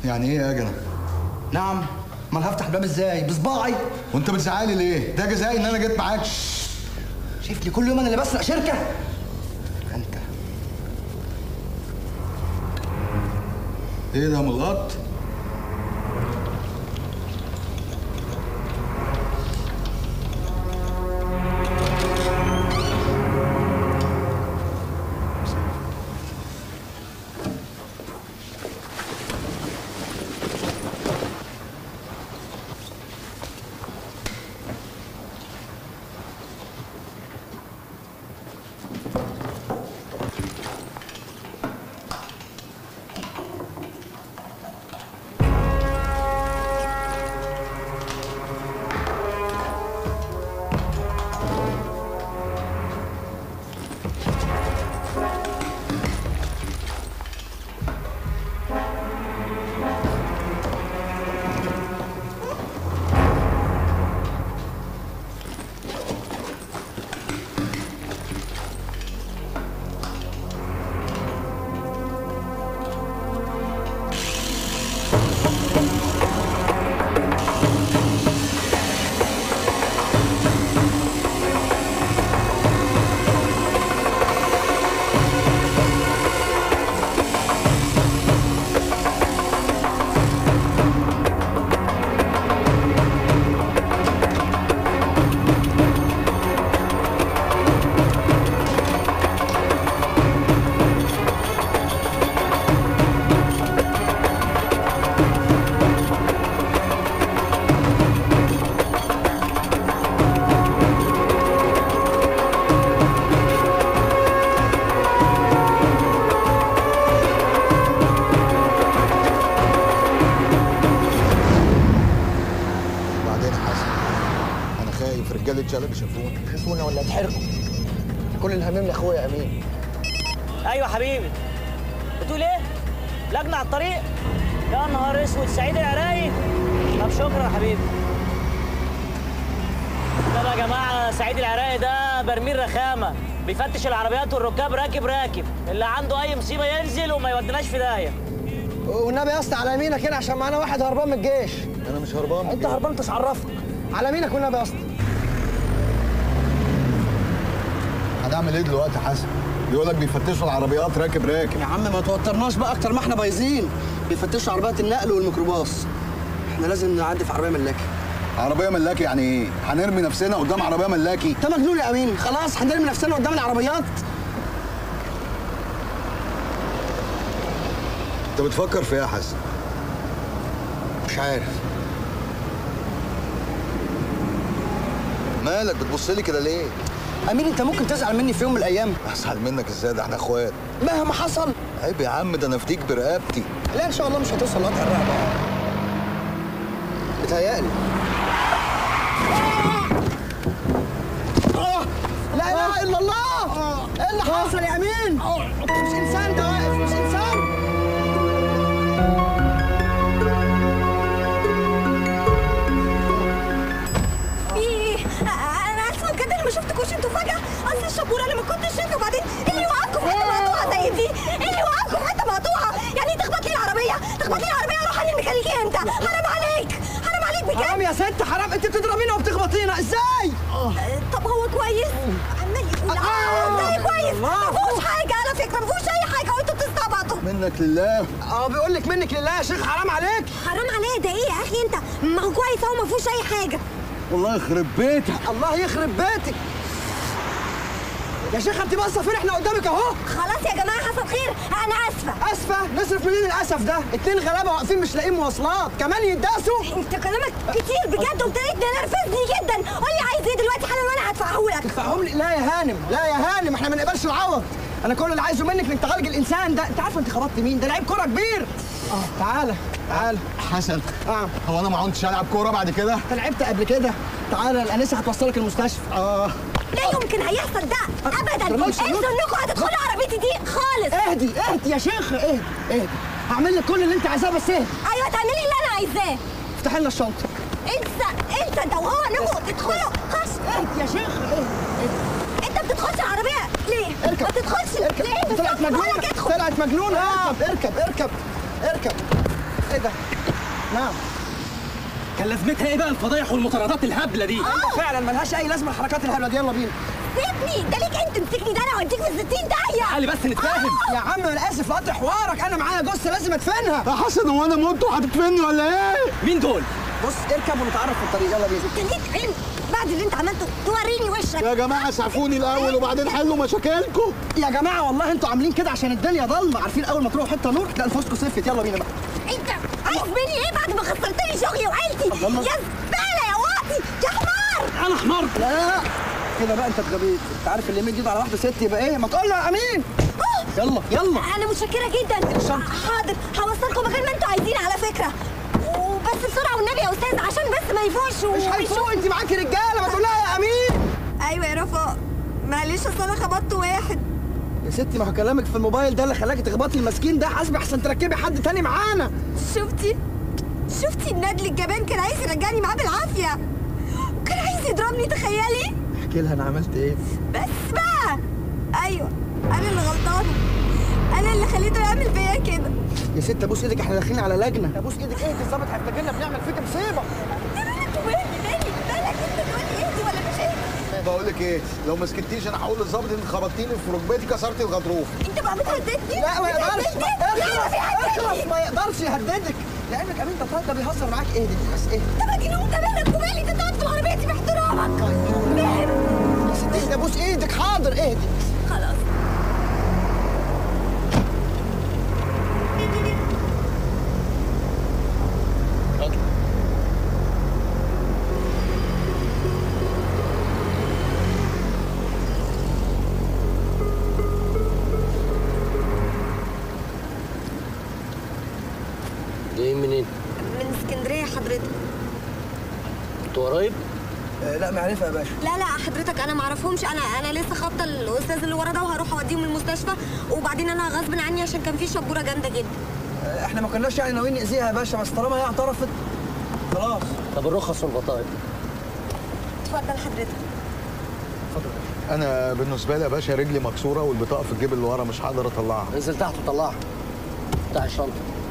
يعني ايه يا جنى نعم امال هفتح الباب ازاي بصباعي وانت بتزعلي ليه ده جزائي ان انا جيت معاك شايف لي كل يوم انا اللي بسرق شركه انت ايه ده ملقط وبعدين يا حسن انا خايف رجاله شلبي شافوني خافونا ولا اتحرقوا كل اللي هاممني اخويا امين ايوه حبيبي بتقول ايه لجنه على الطريق يا نهار اسود سعيد العراقي طب شكرا يا حبيبي طب يا جماعه سعيد العراقي ده برميل رخامه بيفتش العربيات والركاب راكب راكب اللي عنده اي مصيبه ينزل وما يوديناش في داهيه والنبي يا اسطى على يمينك هنا عشان معانا واحد هربان من الجيش انا مش هربان من انت هربان انت عرفك على يمينك والنبي يا اسطى هنعمل ايه دلوقتي يا حسن بيقول لك بيفتشوا العربيات راكب راكب يا عم ما توترناش بقى اكتر ما احنا بايظين بيفتشوا عربيات النقل والميكروباص احنا لازم نعدي في عربيه ملاكي عربيه ملاكي يعني ايه هنرمي نفسنا قدام عربيه ملاكي انت مجنون يا امين خلاص هنرمي نفسنا قدام العربيات انت بتفكر في ايه يا حسن مش عارف مالك بتبص لي كده ليه امين انت ممكن تزعل مني في يوم من الايام ازعل منك ازاي ده احنا اخوات مهما حصل عيب يا عم ده انا افديك برقبتي لا ان شاء الله مش هتوصل لقطع الرقبه بتهيألي آه، لا اله الا الله ايه اللي حصل يا امين مش انسان ده واقف مش انسان في ايه؟ انا اسفه بجد انا ما شفتكوش انتوا فجاه اصل الشبوره انا ما كنتش شايفه وبعدين ايه اللي وقعكم في حته مقطوعه زي دي؟ ايه اللي وقعكم في حته مقطوعه؟ يعني تخبط لي العربيه تخبط لي العربيه اروح للميكانيكي امتى؟ حرام عليك حرام عليك بجد حرام يا ست حرام انت بتضربينا وبتخبطينا ازاي؟ طب هو كويس؟ عمال يقول اه ازاي كويس؟ ما فيهوش حاجه على فكره ما فيهوش اي حاجه وانتوا بتستعبطوا منك لله اه بيقول لك منك لله يا شيخ حرام عليك حرام عليا ده ايه يا اخي انت؟ ما هو كويس اهو ما فيهوش اي حاجه والله يخرب بيتك الله يخرب بيتك يا شيخ انت باصه فين احنا قدامك اهو خلاص يا جماعه حصل خير انا اسفه اسفه نصرف منين الاسف ده اتنين غلابه واقفين مش لاقيين مواصلات كمان يداسوا انت كلامك كتير بجد وابتديت تنرفزني جدا قول لي عايز ايه دلوقتي حالا وانا هدفعه لك تدفعهم لي لا يا هانم لا يا هانم احنا ما نقبلش العوض انا كل اللي عايزه منك انك تعالج الانسان ده انت عارفه انت خبطت مين ده لعيب كوره كبير اه تعالى تعالى حسن اه هو انا ما عدتش العب كوره بعد كده انت لعبت قبل كده تعالى الانسه هتوصلك المستشفى اه لا يمكن هيحصل ده ابدا رمال انسوا شنود. انكم هتدخلوا عربيتي دي خالص اهدي اهدي يا شيخ اهدي اهدي هعمل لك كل اللي انت عايزاه بس اهدي ايوه تعملي اللي انا عايزاه افتحي لنا الشنطه انسى انسى انت وهو انكم تدخلوا خش اهدي يا شيخ اهدي انت بتدخلش العربيه ليه؟ اركب. ما تدخلش اركب ليه؟ طلعت بالظبط؟ مجنونه بقولك ادخل طلعت مجنونه اركب اركب اركب اركب ايه ده نعم كان لازمتها ايه بقى الفضايح والمطاردات الهبله دي فعلا ملهاش اي لازمه الحركات الهبله دي يلا بينا سيبني ده ليك انت مسكني ده انا هوديك في 60 داهيه تعالي بس نتفاهم يا عم انا اسف لقطع حوارك انا معايا جثه لازم ادفنها يا حسن هو انا مت وهتدفني ولا ايه؟ مين دول بص اركب ونتعرف في الطريق يلا بينا انت ليك علم بعد اللي انت عملته توريني وشك يا جماعه اسعفوني الاول وبعدين حلوا مشاكلكم يا جماعه والله انتوا عاملين كده عشان الدنيا ضلمه عارفين اول ما تروحوا حته نور تلاقي الفوسكو صفت يلا بينا بقى انت عايز مني ايه بعد ما خسرتني شغلي وعيلتي الله. يا زباله يا واطي يا حمار انا حمار لا كده بقى انت اتغبيت انت عارف اللي يمد ايده على واحده ست يبقى ايه ما تقول له يا امين يلا يلا انا متشكره جدا حاضر هوصلكم مكان ما انتوا عايزين على فكره وبس بسرعه والنبي يا استاذ عشان بس ما يفوش مش هيفوق انت معاكي رجاله ما تقول لها يا امين ايوه يا رفاق معلش اصل انا خبطت واحد يا ستي ما هو كلامك في الموبايل ده اللي خلاكي تخبطي المسكين ده حاسبي احسن تركبي حد تاني معانا شفتي شفتي الندل الجبان كان عايز يرجعني معاه بالعافيه وكان عايز يضربني تخيلي احكي لها انا عملت ايه بس بقى ايوه انا اللي غلطانه انا اللي خليته يعمل فيا كده يا ست ابوس ايدك احنا داخلين على لجنه ابوس ايدك ايه الظابط هيفتكر لنا بنعمل فيك مصيبه مالك ومالي مالي مالك انت تقولي اهدي ولا مش اهدي بقول لك ايه لو ما سكتيش انا هقول للظابط انك خبطتيني في ركبتي كسرتي الغضروف انت بقى بتهددني لا ما يقدرش بتهددني؟ لا، في حد اخلص تاني. ما يقدرش يهددك لعلمك امين ده طيب ده بيهزر معاك ايه ده بس ايه انت مجنون ده مالك ومالي انت تقعد في عربيتي باحترامك فاهم يا ست اهدي ابوس ايدك حاضر اهدي خلاص جايين منين؟ من اسكندريه حضرتك انتوا قرايب؟ آه لا معرفه يا باشا لا لا حضرتك انا ما اعرفهمش انا انا لسه خابطه الاستاذ اللي ورا ده وهروح اوديهم المستشفى وبعدين انا غصب عني عشان كان في شبوره جامده جدا آه احنا ما كناش يعني ناويين ناذيها يا باشا بس طالما هي اعترفت خلاص طب الرخص والبطايق اتفضل حضرتك انا بالنسبه لي يا باشا رجلي مكسوره والبطاقه في الجيب اللي ورا مش هقدر اطلعها انزل تحت وطلعها بتاع الشنطه